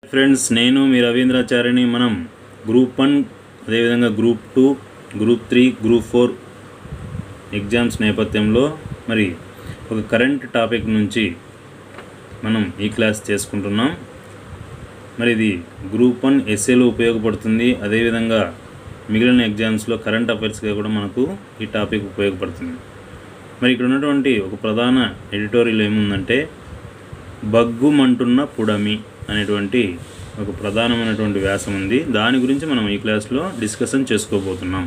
Friends నేను మీ రవీంద్రాచార్యని మనం గ్రూప్ వన్ అదేవిధంగా group two group three group four exams నేపథ్యంలో మరి ఒక కరెంట్ టాపిక్ నుంచి మనం ఈ క్లాస్ చేసుకుంటున్నాం మరి ఇది గ్రూప్ వన్ ఎస్ఏలో ఉపయోగపడుతుంది అదేవిధంగా మిగిలిన ఎగ్జామ్స్లో కరెంట్ అఫైర్స్గా కూడా మనకు ఈ టాపిక్ ఉపయోగపడుతుంది మరి ఇక్కడ ఉన్నటువంటి ఒక ప్రధాన ఎడిటోరియల్ ఏముందంటే బగ్గుమంటున్న పుడమి అనేటువంటి ఒక ప్రధానమైనటువంటి వ్యాసం ఉంది దాని గురించి మనం ఈ క్లాస్లో డిస్కషన్ చేసుకోబోతున్నాం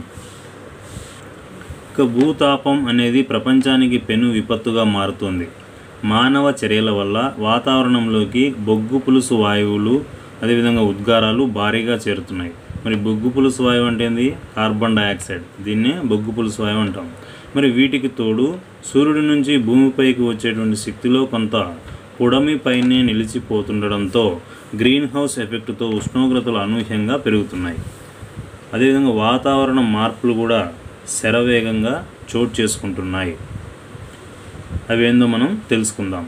ఇక భూతాపం అనేది ప్రపంచానికి పెను విపత్తుగా మారుతోంది మానవ చర్యల వల్ల వాతావరణంలోకి బొగ్గు పులుసు వాయువులు అదేవిధంగా ఉద్గారాలు భారీగా చేరుతున్నాయి మరి బొగ్గు పులుసు వాయువు అంటే ఏంది కార్బన్ డయాక్సైడ్ దీన్నే బొగ్గు పులుసు వాయువు అంటాం మరి వీటికి తోడు సూర్యుడి నుంచి భూమిపైకి వచ్చేటువంటి శక్తిలో కొంత పుడమిపైనే నిలిచిపోతుండడంతో గ్రీన్ హౌస్ ఎఫెక్ట్తో ఉష్ణోగ్రతలు అనూహ్యంగా పెరుగుతున్నాయి అదేవిధంగా వాతావరణ మార్పులు కూడా శరవేగంగా చోటు చేసుకుంటున్నాయి అవేందో మనం తెలుసుకుందాం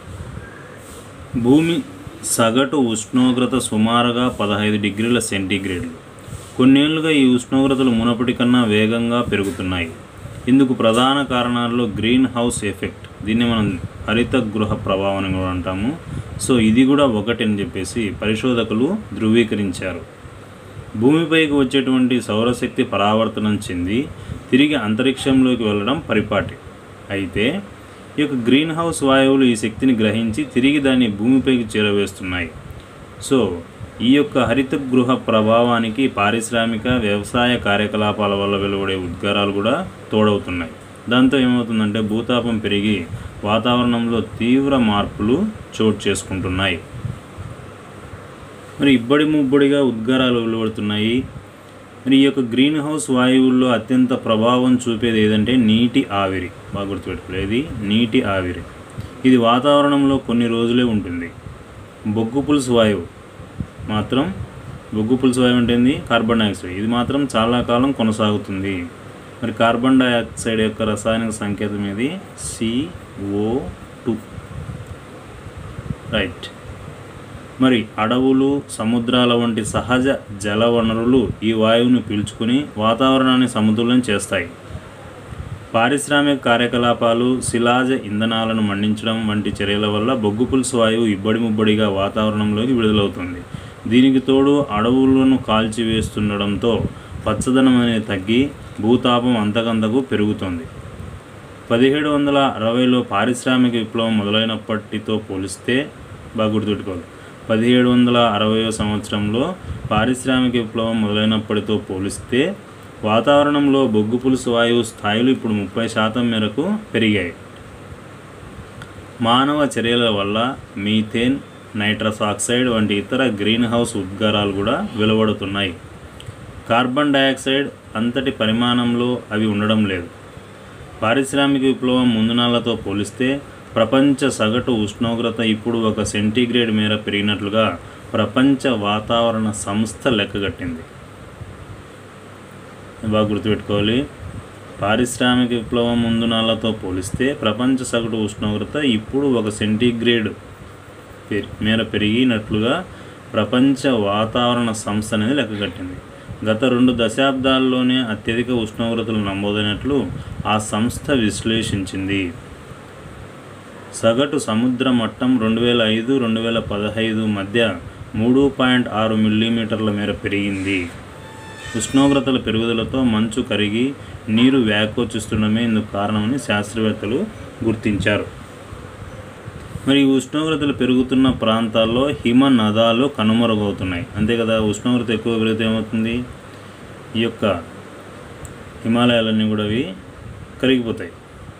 భూమి సగటు ఉష్ణోగ్రత సుమారుగా పదహైదు డిగ్రీల సెంటీగ్రేడ్లు కొన్నేళ్లుగా ఈ ఉష్ణోగ్రతలు మునపటి కన్నా వేగంగా పెరుగుతున్నాయి ఇందుకు ప్రధాన కారణాల్లో గ్రీన్ హౌస్ ఎఫెక్ట్ దీన్ని మనం హరిత గృహ ప్రభావం అని కూడా అంటాము సో ఇది కూడా ఒకటి అని చెప్పేసి పరిశోధకులు ధృవీకరించారు భూమిపైకి వచ్చేటువంటి సౌరశక్తి పరావర్తనం చెంది తిరిగి అంతరిక్షంలోకి వెళ్ళడం పరిపాటి అయితే ఈ యొక్క గ్రీన్ హౌస్ వాయువులు ఈ శక్తిని గ్రహించి తిరిగి దాన్ని భూమిపైకి చేరవేస్తున్నాయి సో ఈ యొక్క హరిత గృహ ప్రభావానికి పారిశ్రామిక వ్యవసాయ కార్యకలాపాల వల్ల వెలువడే ఉద్గారాలు కూడా తోడవుతున్నాయి దాంతో ఏమవుతుందంటే భూతాపం పెరిగి వాతావరణంలో తీవ్ర మార్పులు చోటు చేసుకుంటున్నాయి మరి ఇబ్బడి ముబ్బడిగా ఉద్గారాలు వెలువడుతున్నాయి మరి ఈ యొక్క గ్రీన్ హౌస్ వాయువుల్లో అత్యంత ప్రభావం చూపేది ఏదంటే నీటి ఆవిరి బాగా గుర్తుపెట్టుకోలేదు నీటి ఆవిరి ఇది వాతావరణంలో కొన్ని రోజులే ఉంటుంది బొగ్గు పులుసు వాయువు మాత్రం బొగ్గు పులుసు వాయువు అంటే ఏంది? కార్బన్ డైఆక్సైడ్ ఇది మాత్రం చాలా కాలం కొనసాగుతుంది మరి కార్బన్ డైఆక్సైడ్ యొక్క రసాయనిక సంకేతం ఏది సిఓ టూ రైట్ మరి అడవులు సముద్రాల వంటి సహజ జల వనరులు ఈ వాయువును పీల్చుకుని వాతావరణాన్ని సమతుల్యం చేస్తాయి పారిశ్రామిక కార్యకలాపాలు శిలాజ ఇంధనాలను మండించడం వంటి చర్యల వల్ల బొగ్గు పులుసు వాయువు ఇబ్బడి ముబ్బడిగా వాతావరణంలోకి విడుదలవుతుంది దీనికి తోడు అడవులను కాల్చివేస్తుండడంతో పచ్చదనం అనేది తగ్గి భూతాపం అంతకంతకు పెరుగుతుంది పదిహేడు వందల అరవైలో పారిశ్రామిక విప్లవం మొదలైనప్పటితో పోలిస్తే బాగా గుర్తుపెట్టుకోవాలి పదిహేడు వందల అరవయో సంవత్సరంలో పారిశ్రామిక విప్లవం మొదలైనప్పటితో పోలిస్తే వాతావరణంలో బొగ్గు పులుసు వాయువు స్థాయిలు ఇప్పుడు ముప్పై శాతం మేరకు పెరిగాయి మానవ చర్యల వల్ల మీథేన్ నైట్రస్ ఆక్సైడ్ వంటి ఇతర గ్రీన్ హౌస్ ఉద్గారాలు కూడా వెలువడుతున్నాయి కార్బన్ డయాక్సైడ్ అంతటి పరిమాణంలో అవి ఉండడం లేదు పారిశ్రామిక విప్లవం ముందునాళ్లతో పోలిస్తే ప్రపంచ సగటు ఉష్ణోగ్రత ఇప్పుడు ఒక సెంటీగ్రేడ్ మేర పెరిగినట్లుగా ప్రపంచ వాతావరణ సంస్థ లెక్కగట్టింది బాగా గుర్తుపెట్టుకోవాలి పారిశ్రామిక విప్లవం ముందు నాళ్లతో పోలిస్తే ప్రపంచ సగటు ఉష్ణోగ్రత ఇప్పుడు ఒక సెంటీగ్రేడ్ పెరి- మేర పెరిగినట్లుగా ప్రపంచ వాతావరణ సంస్థ అనేది లెక్కగట్టింది గత రెండు దశాబ్దాల్లోనే అత్యధిక ఉష్ణోగ్రతలు నమోదైనట్లు ఆ సంస్థ విశ్లేషించింది సగటు సముద్ర మట్టం రెండు వేల ఐదు రెండు వేల పదహైదు మధ్య మూడు పాయింట్ ఆరు మిల్లీమీటర్ల మేర పెరిగింది ఉష్ణోగ్రతల పెరుగుదలతో మంచు కరిగి నీరు వ్యాకోచిస్తుండమే ఇందుకు కారణమని శాస్త్రవేత్తలు గుర్తించారు మరి ఈ ఉష్ణోగ్రతలు పెరుగుతున్న ప్రాంతాల్లో హిమ నదాలు కనుమరుగవుతున్నాయి అంతే కదా ఉష్ణోగ్రత ఎక్కువ పెరిగితే ఏమవుతుంది ఈ యొక్క హిమాలయాలన్నీ కూడా అవి కరిగిపోతాయి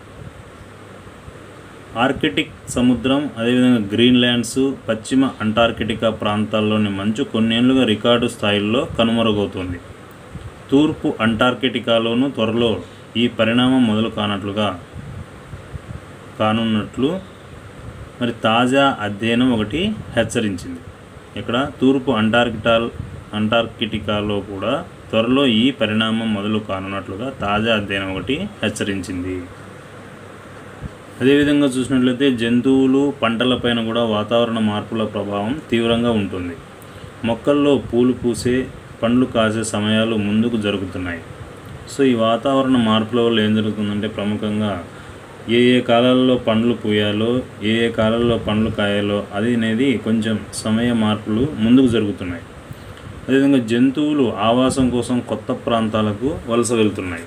ఆర్కిటిక్ సముద్రం అదేవిధంగా గ్రీన్లాండ్స్ పశ్చిమ అంటార్కిటికా ప్రాంతాల్లోని మంచు కొన్నేళ్లుగా రికార్డు స్థాయిల్లో కనుమరుగవుతుంది తూర్పు అంటార్కిటికాలోనూ త్వరలో ఈ పరిణామం మొదలు కానట్లుగా కానున్నట్లు మరి తాజా అధ్యయనం ఒకటి హెచ్చరించింది ఇక్కడ తూర్పు అంటార్కిటాల్ అంటార్కిటికాలో కూడా త్వరలో ఈ పరిణామం మొదలు కానున్నట్లుగా తాజా అధ్యయనం ఒకటి హెచ్చరించింది అదేవిధంగా చూసినట్లయితే జంతువులు పంటలపైన కూడా వాతావరణ మార్పుల ప్రభావం తీవ్రంగా ఉంటుంది మొక్కల్లో పూలు పూసే పండ్లు కాసే సమయాలు ముందుకు జరుగుతున్నాయి సో ఈ వాతావరణ మార్పుల వల్ల ఏం జరుగుతుందంటే ప్రముఖంగా ఏ ఏ కాలాల్లో పండ్లు పూయాలో ఏ ఏ కాలాల్లో పండ్లు కాయాలో అది అనేది కొంచెం సమయ మార్పులు ముందుకు జరుగుతున్నాయి అదేవిధంగా జంతువులు ఆవాసం కోసం కొత్త ప్రాంతాలకు వలస వెళ్తున్నాయి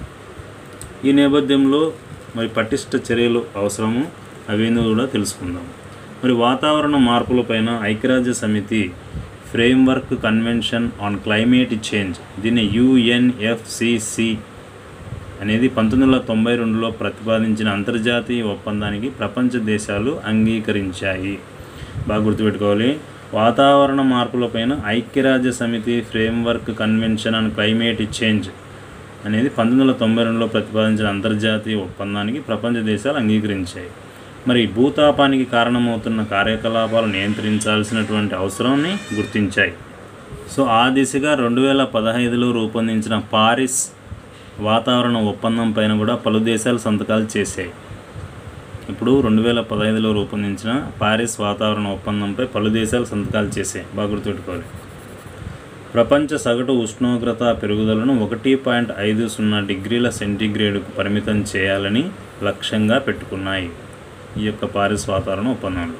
ఈ నేపథ్యంలో మరి పటిష్ట చర్యలు అవసరము అవేందో కూడా తెలుసుకుందాం మరి వాతావరణ మార్పులపైన ఐక్యరాజ్య సమితి framework convention on climate change దీన్ని యుఎన్ఎఫ్సిసి అనేది పంతొమ్మిది వందల తొంభై రెండులో ప్రతిపాదించిన అంతర్జాతీయ ఒప్పందానికి ప్రపంచ దేశాలు అంగీకరించాయి బాగా గుర్తుపెట్టుకోవాలి వాతావరణ మార్పులపైన ఐక్యరాజ్య సమితి framework convention on climate change అనేది పంతొమ్మిది వందల తొంభై రెండులో ప్రతిపాదించిన అంతర్జాతీయ ఒప్పందానికి ప్రపంచ దేశాలు అంగీకరించాయి మరి భూతాపానికి కారణమవుతున్న కార్యకలాపాలు నియంత్రించాల్సినటువంటి అవసరాన్ని గుర్తించాయి సో ఆ దిశగా రెండు వేల పదహైదులో రూపొందించిన పారిస్ వాతావరణ ఒప్పందం పైన కూడా పలు దేశాలు సంతకాలు చేశాయి ఇప్పుడు రెండు వేల పదహైదులో రూపొందించిన పారిస్ వాతావరణ ఒప్పందంపై పలు దేశాలు సంతకాలు చేశాయి బాగా గుర్తుపెట్టుకోవాలి ప్రపంచ సగటు ఉష్ణోగ్రత పెరుగుదలను ఒకటి పాయింట్ ఐదు సున్నా డిగ్రీల సెంటీగ్రేడ్కు పరిమితం చేయాలని లక్ష్యంగా పెట్టుకున్నాయి ఈ యొక్క పారిస్ వాతావరణ ఒప్పందంలో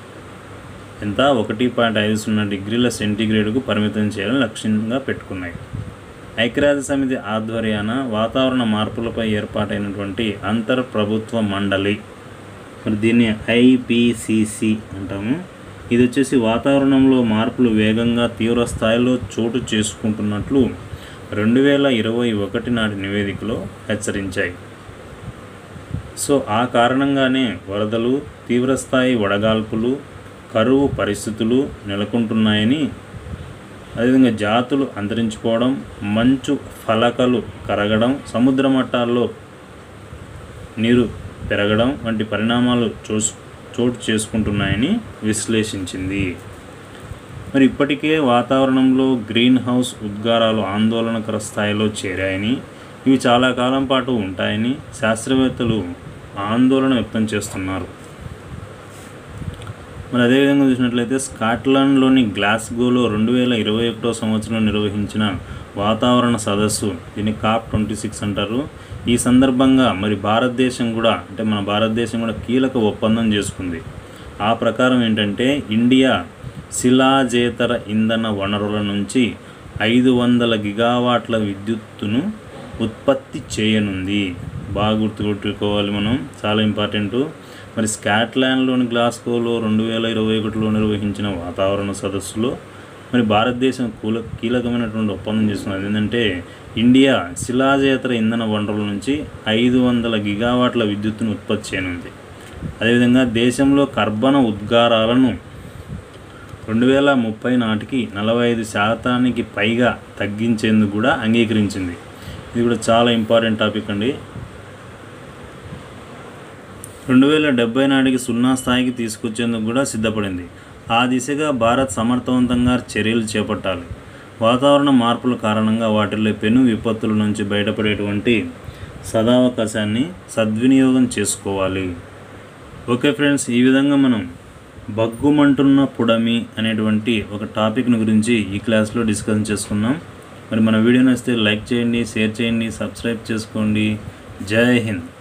ఎంత ఒకటి పాయింట్ ఐదు సున్నా డిగ్రీల సెంటీగ్రేడ్కు పరిమితం చేయాలని లక్ష్యంగా పెట్టుకున్నాయి ఐక్యరాజ్య సమితి ఆధ్వర్యాన వాతావరణ మార్పులపై ఏర్పాటైనటువంటి అంతర్ ప్రభుత్వ మండలి మరి దీన్ని ఐపీసీసీ అంటాము ఇది వచ్చేసి వాతావరణంలో మార్పులు వేగంగా తీవ్ర స్థాయిలో చోటు చేసుకుంటున్నట్లు రెండు వేల ఇరవై ఒకటి నాటి నివేదికలో హెచ్చరించాయి సో ఆ కారణంగానే వరదలు తీవ్రస్థాయి వడగాల్పులు కరువు పరిస్థితులు నెలకొంటున్నాయని అదేవిధంగా జాతులు అంతరించిపోవడం మంచు ఫలకలు కరగడం సముద్ర మట్టాల్లో నీరు పెరగడం వంటి పరిణామాలు చోసు చోటు చేసుకుంటున్నాయని విశ్లేషించింది మరి ఇప్పటికే వాతావరణంలో గ్రీన్ హౌస్ ఉద్గారాలు ఆందోళనకర స్థాయిలో చేరాయని ఇవి చాలా కాలం పాటు ఉంటాయని శాస్త్రవేత్తలు ఆందోళన వ్యక్తం చేస్తున్నారు మరి అదేవిధంగా చూసినట్లయితే స్కాట్లాండ్లోని గ్లాస్గోలో రెండు వేల ఇరవై ఒకటో సంవత్సరంలో నిర్వహించిన వాతావరణ సదస్సు దీన్ని కాప్ ట్వంటీ సిక్స్ అంటారు ఈ సందర్భంగా మరి భారతదేశం కూడా అంటే మన భారతదేశం కూడా కీలక ఒప్పందం చేసుకుంది ఆ ప్రకారం ఏంటంటే ఇండియా శిలాజేతర ఇంధన వనరుల నుంచి ఐదు వందల గిగావాట్ల విద్యుత్తును ఉత్పత్తి చేయనుంది బాగా గుర్తుపెట్టుకోవాలి మనం చాలా ఇంపార్టెంట్ మరి స్కాట్లాండ్లోని గ్లాస్గోలో రెండు వేల ఇరవై ఒకటిలో నిర్వహించిన వాతావరణ సదస్సులో మరి భారతదేశం కూల కీలకమైనటువంటి ఒప్పందం చేస్తున్నది ఏంటంటే ఇండియా శిలాజేతర ఇంధన వనరుల నుంచి ఐదు వందల గిగావాట్ల విద్యుత్తును ఉత్పత్తి చేయనుంది అదేవిధంగా దేశంలో కర్బన ఉద్గారాలను రెండు వేల ముప్పై నాటికి నలభై ఐదు శాతానికి పైగా తగ్గించేందుకు కూడా అంగీకరించింది ఇది కూడా చాలా ఇంపార్టెంట్ టాపిక్ అండి రెండు వేల డెబ్బై నాటికి సున్నా స్థాయికి తీసుకొచ్చేందుకు కూడా సిద్ధపడింది ఆ దిశగా భారత్ సమర్థవంతంగా చర్యలు చేపట్టాలి వాతావరణ మార్పుల కారణంగా వాటిల్లో పెను విపత్తుల నుంచి బయటపడేటువంటి సదావకాశాన్ని సద్వినియోగం చేసుకోవాలి ఓకే ఫ్రెండ్స్ ఈ విధంగా మనం బగ్గుమంటున్న పుడమి అనేటువంటి ఒక టాపిక్ని గురించి ఈ క్లాస్లో డిస్కస్ చేసుకున్నాం మరి మన వీడియో నచ్చితే లైక్ చేయండి షేర్ చేయండి సబ్స్క్రైబ్ చేసుకోండి జై హింద్